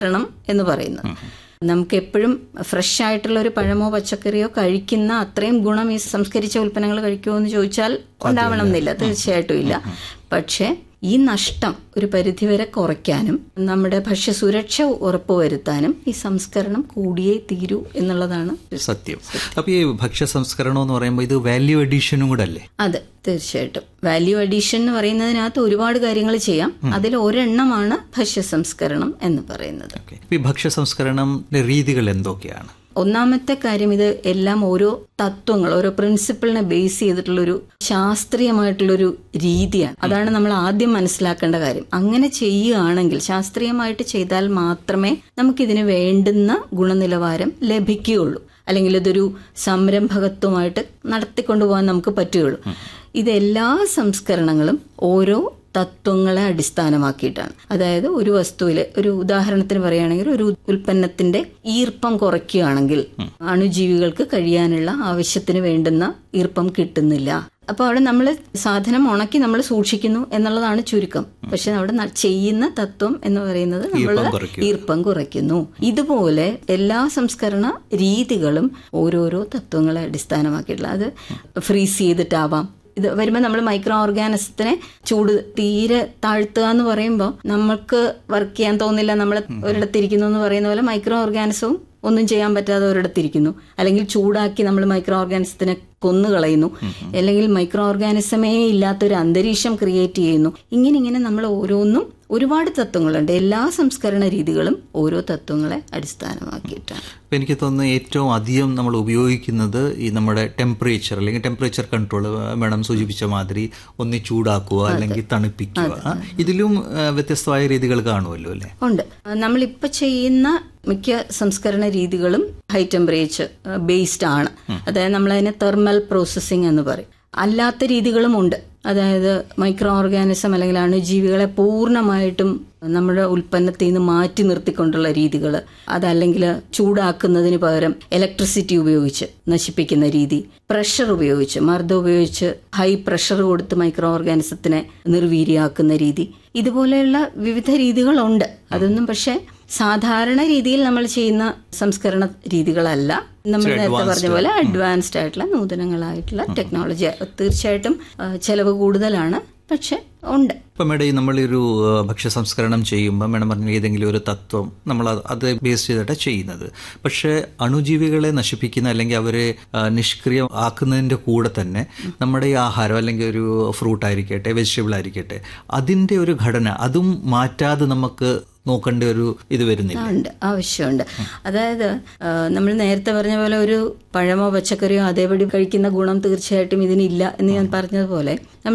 സംസ്കരണം എന്ന് പറയുന്നത് നമുക്ക് എപ്പോഴും ഫ്രഷ് ആയിട്ടുള്ള ഒരു പഴമോ പച്ചക്കറിയോ കഴിക്കുന്ന അത്രയും ഗുണം ഈ സംസ്കരിച്ച ഉൽപ്പന്നങ്ങൾ കഴിക്കുമോ എന്ന് ചോദിച്ചാൽ ഉണ്ടാവണം എന്നില്ല തീർച്ചയായിട്ടും ഇല്ല പക്ഷേ ഈ നഷ്ടം ഒരു പരിധിവരെ കുറയ്ക്കാനും നമ്മുടെ ഭക്ഷ്യസുരക്ഷ ഉറപ്പുവരുത്താനും ഈ സംസ്കരണം കൂടിയേ തീരൂ എന്നുള്ളതാണ് സത്യം അപ്പൊ ഈ ഭക്ഷ്യ സംസ്കരണം എന്ന് പറയുമ്പോൾ ഇത് വാല്യൂ അഡീഷനും കൂടെ അല്ലേ അതെ തീർച്ചയായിട്ടും വാല്യൂ അഡീഷൻ എന്ന് പറയുന്നതിനകത്ത് ഒരുപാട് കാര്യങ്ങൾ ചെയ്യാം അതിൽ ഒരെണ്ണമാണ് ഭക്ഷ്യ സംസ്കരണം എന്ന് പറയുന്നത് ഓക്കെ ഈ ഭക്ഷ്യ സംസ്കരണം രീതികൾ എന്തൊക്കെയാണ് ഒന്നാമത്തെ കാര്യം ഇത് എല്ലാം ഓരോ തത്വങ്ങൾ ഓരോ പ്രിൻസിപ്പിളിനെ ബേസ് ചെയ്തിട്ടുള്ളൊരു ശാസ്ത്രീയമായിട്ടുള്ളൊരു രീതിയാണ് അതാണ് നമ്മൾ ആദ്യം മനസ്സിലാക്കേണ്ട കാര്യം അങ്ങനെ ചെയ്യുകയാണെങ്കിൽ ശാസ്ത്രീയമായിട്ട് ചെയ്താൽ മാത്രമേ നമുക്കിതിന് വേണ്ടുന്ന ഗുണനിലവാരം ലഭിക്കുകയുള്ളൂ അല്ലെങ്കിൽ ഇതൊരു സംരംഭകത്വമായിട്ട് നടത്തിക്കൊണ്ടുപോകാൻ നമുക്ക് പറ്റുകയുള്ളൂ ഇതെല്ലാ സംസ്കരണങ്ങളും ഓരോ തത്വങ്ങളെ അടിസ്ഥാനമാക്കിയിട്ടാണ് അതായത് ഒരു വസ്തുവിലെ ഒരു ഉദാഹരണത്തിന് പറയുകയാണെങ്കിൽ ഒരു ഉൽപ്പന്നത്തിന്റെ ഈർപ്പം കുറയ്ക്കുകയാണെങ്കിൽ അണുജീവികൾക്ക് കഴിയാനുള്ള ആവശ്യത്തിന് വേണ്ടുന്ന ഈർപ്പം കിട്ടുന്നില്ല അപ്പോൾ അവിടെ നമ്മൾ സാധനം ഉണക്കി നമ്മൾ സൂക്ഷിക്കുന്നു എന്നുള്ളതാണ് ചുരുക്കം പക്ഷെ അവിടെ ന- ചെയ്യുന്ന തത്വം എന്ന് പറയുന്നത് നമ്മൾ ഈർപ്പം കുറയ്ക്കുക. ഈർപ്പം കുറയ്ക്കുന്നു ഇതുപോലെ എല്ലാ സംസ്കരണ രീതികളും ഓരോരോ തത്വങ്ങളെ അടിസ്ഥാനമാക്കിയിട്ടുള്ള അത് ഫ്രീസ് ചെയ്തിട്ടാവാം ഇത് വരുമ്പോൾ നമ്മൾ മൈക്രോ ഓർഗാനിസത്തിനെ ചൂട് തീരെ താഴ്ത്തുക എന്ന് പറയുമ്പോൾ നമ്മൾക്ക് വർക്ക് ചെയ്യാൻ തോന്നില്ല നമ്മൾ ഒരിടത്തിരിക്കുന്നു എന്ന് പറയുന്ന പോലെ മൈക്രോ ഓർഗാനിസവും ഒന്നും ചെയ്യാൻ പറ്റാതെ ഒരിടത്തിരിക്കുന്നു അല്ലെങ്കിൽ ചൂടാക്കി നമ്മൾ മൈക്രോ ഓർഗാനിസത്തിനെ കൊന്നുകളയുന്നു അല്ലെങ്കിൽ മൈക്രോ ഓർഗാനിസമേ ഇല്ലാത്തൊരു അന്തരീക്ഷം ക്രിയേറ്റ് ചെയ്യുന്നു ഇങ്ങനെ ഇങ്ങനെ നമ്മൾ ഓരോന്നും ഒരുപാട് തത്വങ്ങളുണ്ട് എല്ലാ സംസ്കരണ രീതികളും ഓരോ തത്വങ്ങളെ അടിസ്ഥാനമാക്കിയിട്ടാണ് അപ്പൊ എനിക്ക് തോന്നുന്നു ഏറ്റവും അധികം നമ്മൾ ഉപയോഗിക്കുന്നത് ഈ നമ്മുടെ ടെമ്പറേച്ചർ അല്ലെങ്കിൽ ടെമ്പറേച്ചർ കൺട്രോൾ മാഡം സൂചിപ്പിച്ച മാതിരി ഒന്ന് ചൂടാക്കുക അല്ലെങ്കിൽ തണുപ്പിക്കുക ആ, ഇതിലും ആ, വ്യത്യസ്തമായ രീതികൾ കാണുമല്ലോ അല്ലേ ഉണ്ട് നമ്മളിപ്പോൾ ചെയ്യുന്ന മിക്ക സംസ്കരണ രീതികളും ഹൈ ടെമ്പറേച്ചർ ബേസ്ഡ് ആണ് അതായത് നമ്മൾ അതിനെ തെർമൽ പ്രോസസ്സിംഗ് എന്ന് പറയും അല്ലാത്ത രീതികളും ഉണ്ട് അതായത് മൈക്രോ ഓർഗാനിസം അല്ലെങ്കിൽ അണുജീവികളെ പൂർണ്ണമായിട്ടും നമ്മുടെ ഉൽപ്പന്നത്തിൽ നിന്ന് മാറ്റി നിർത്തിക്കൊണ്ടുള്ള രീതികൾ അതല്ലെങ്കിൽ ചൂടാക്കുന്നതിന് പകരം ഇലക്ട്രിസിറ്റി ഉപയോഗിച്ച് നശിപ്പിക്കുന്ന രീതി പ്രഷർ ഉപയോഗിച്ച് മർദ്ദം ഉപയോഗിച്ച് ഹൈ പ്രഷർ കൊടുത്ത് മൈക്രോ ഓർഗാനിസത്തിനെ നിർവീര്യമാക്കുന്ന രീതി ഇതുപോലെയുള്ള വിവിധ രീതികളുണ്ട് അതൊന്നും പക്ഷേ സാധാരണ രീതിയിൽ നമ്മൾ ചെയ്യുന്ന സംസ്കരണ രീതികളല്ല നമ്മൾ നേരത്തെ പറഞ്ഞ പോലെ അഡ്വാൻസ്ഡ് ആയിട്ടുള്ള നൂതനങ്ങളായിട്ടുള്ള ടെക്നോളജി തീർച്ചയായിട്ടും ആ, ചെലവ് കൂടുതലാണ് പക്ഷെ ഉണ്ട് ഇപ്പം മേഡം ഈ നമ്മളൊരു ആ, ഭക്ഷ്യ സംസ്കരണം ചെയ്യുമ്പോൾ മേഡം പറഞ്ഞ ഏതെങ്കിലും ഒരു തത്വം നമ്മൾ അത് അത് ബേസ് ചെയ്തിട്ടാണ് ചെയ്യുന്നത് പക്ഷേ അണുജീവികളെ നശിപ്പിക്കുന്ന അല്ലെങ്കിൽ അവരെ ആ, നിഷ്ക്രിയം ആക്കുന്നതിൻ്റെ കൂടെ തന്നെ നമ്മുടെ ഈ ആഹാരം അല്ലെങ്കിൽ ഒരു ഫ്രൂട്ട് ആയിരിക്കട്ടെ വെജിറ്റബിൾ ആയിരിക്കട്ടെ അതിൻ്റെ ഒരു ഘടന അതും മാറ്റാതെ നമുക്ക് നോക്കേണ്ട ഒരു ഇത് വരുന്നില്ല ഉണ്ട് ആവശ്യമുണ്ട് അതായത് ആ, നമ്മൾ നേരത്തെ പറഞ്ഞ പോലെ ഒരു പഴമോ പച്ചക്കറിയോ അതേപടി കഴിക്കുന്ന ഗുണം തീർച്ചയായിട്ടും ഇതിനില്ല എന്ന് ഞാൻ പറഞ്ഞതുപോലെ നമ്മൾ